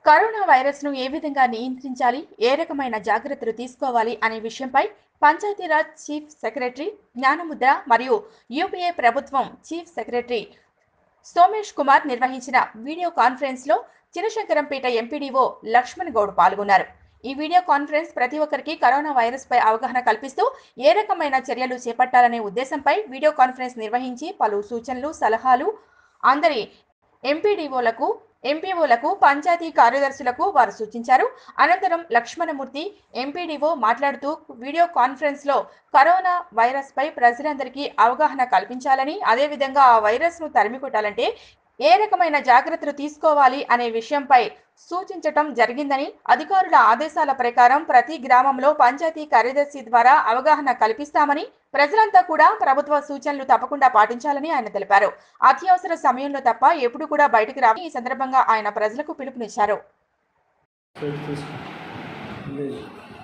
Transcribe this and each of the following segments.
Corona virus ను ఏ విధంగా నియంత్రించాలి ఏ రకమైన జాగ్రత్తలు తీసుకోవాలి అనే విషయంపై పంచాయతీరాజ్ చీఫ్ సెక్రటరీ జ్ఞానముద్ర మరియు యూపీఏ ప్రభుత్వం చీఫ్ సెక్రటరీ సోమేష్ కుమార్ నిర్వహించిన వీడియో కాన్ఫరెన్స్ లో చినశంకరంపేట ఎంపీడీఓ లక్ష్మణ్ గౌడ్ పాల్గొన్నారు ఈ వీడియో కాన్ఫరెన్స్ ప్రతి ఒక్కరికి కరోనా వైరస్ పై అవగాహన కల్పిస్తూ ఏ రకమైన చర్యలు చేపట్టాలనే ఉద్దేశంపై వీడియో కాన్ఫరెన్స్ నిర్వహించి పలు సూచనలు సలహాలు అందరి ఎంపీడీఓలకు ఎంపీఓలకు పంచాయతీ కార్యదర్శులకు వారు సూచించారు అనంతరం లక్ష్మణమూర్తి ఎంపీడీఓ మాట్లాడుతూ వీడియో కాన్ఫరెన్స్ లో కరోనా వైరస్ పై ప్రజలందరికీ అవగాహన కల్పించాలని అదేవిధంగా ఆ వైరస్ ను తరిమి కొట్టాలంటే ఏ రకమైన జాగ్రత్తలు తీసుకోవాలి అనే విషయంపై సూచించటం జరిగిందని అధికారుల ఆదేశాల ప్రకారం ప్రతి గ్రామంలో పంచాయతీ కార్యదర్శి ద్వారా అవగాహన కల్పిస్తామని ప్రజలంతా కూడా ప్రభుత్వ సూచనలు తప్పకుండా పాటించాలని ఆయన తెలిపారు అత్యవసర సమయంలో తప్ప ఎప్పుడు కూడా బయటకు రావని ఈ సందర్భంగా ఆయన ప్రజలకు పిలుపునిచ్చారు ప్లేట్ తీసుకో లేదు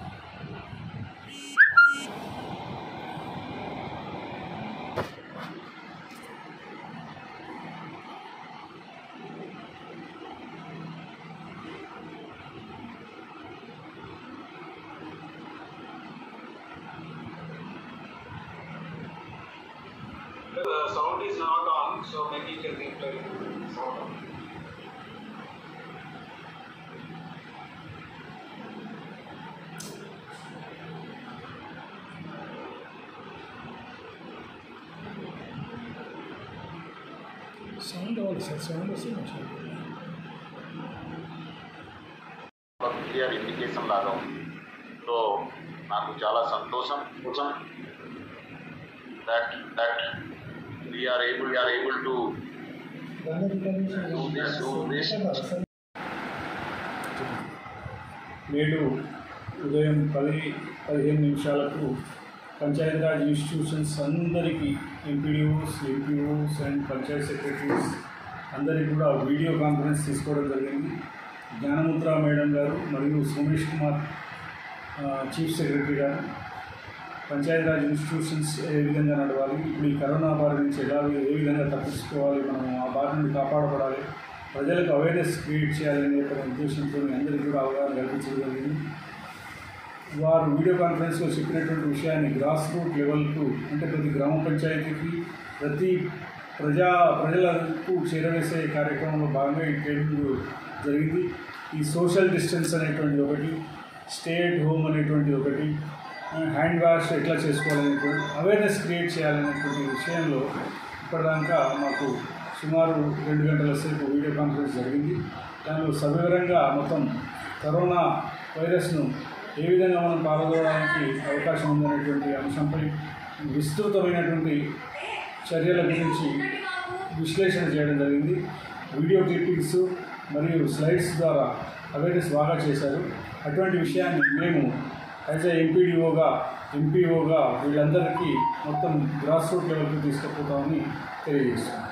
The sound is not on, so maybe you can reply sound on. Sound అవ్వాలి సార్ సౌండ్ వస్తే మంచిగా ఒక క్లియర్ ఇండికేషన్ లాగా ఉంది సో నాకు చాలా సంతోషం కోసం that that we're able we're able to Do this, do this. నేడు ఉదయం పది పదిహేను నిమిషాలకు పంచాయతీరాజ్ ఇన్స్టిట్యూషన్స్ అందరికీ MPDOs MPOs and panchayat secretaries అందరికీ కూడా వీడియో కాన్ఫరెన్స్ తీసుకోవడం జరిగింది జ్ఞానముద్ర మేడం గారు మరియు సోమేష్ కుమార్ ఆ, చీఫ్ సెక్రటరీ గారు పంచాయతీరాజ్ ఇన్స్టిట్యూషన్స్ ఏ విధంగా నడవాలి ఇప్పుడు ఈ కరోనా బారి నుంచి ఎలా ఏ విధంగా తప్పించుకోవాలి మనం ఆ బారి నుండి కాపాడబడాలి ప్రజలకు అవేర్నెస్ క్రియేట్ చేయాలనే ఒక ఉద్దేశంతో మీ అందరికీ కూడా అవగాహన కల్పించడం జరిగింది వారు వీడియో కాన్ఫరెన్స్లో చెప్పినటువంటి విషయాన్ని గ్రాస్ రూట్ లెవెల్కు అంటే ప్రతి గ్రామ పంచాయతీకి ప్రతి ప్రజా ప్రజలకు చేరవేసే కార్యక్రమంలో భాగంగా ఈ ట్రైనింగ్ జరిగింది ఈ సోషల్ డిస్టెన్స్ అనేటువంటి ఒకటి స్టే అట్ హోమ్ అనేటువంటి ఒకటి హ్యాండ్ వాష్ ఎట్లా చేసుకోవాలనేటువంటి అవేర్నెస్ క్రియేట్ చేయాలనేటువంటి విషయంలో ఇప్పటిదాకా మాకు సుమారు రెండు గంటల సేపు వీడియో కాన్ఫరెన్స్ జరిగింది దానిలో సవివరంగా మొత్తం కరోనా వైరస్ను ఏ విధంగా మనం పాల్గొనడానికి అవకాశం ఉందనేటువంటి అంశంపై విస్తృతమైనటువంటి చర్యల గురించి విశ్లేషణ చేయడం జరిగింది వీడియో క్లిప్పింగ్స్ మరియు స్లైడ్స్ ద్వారా అవేర్నెస్ బాగా చేశారు అటువంటి విషయాన్ని మేము యాజ్ ఏ ఎంపీడీఓగా ఎంపీఓగా వీళ్ళందరికీ మొత్తం గ్రాస్ రూట్ లెవెల్కి తీసుకుపోతామని తెలియజేస్తున్నాం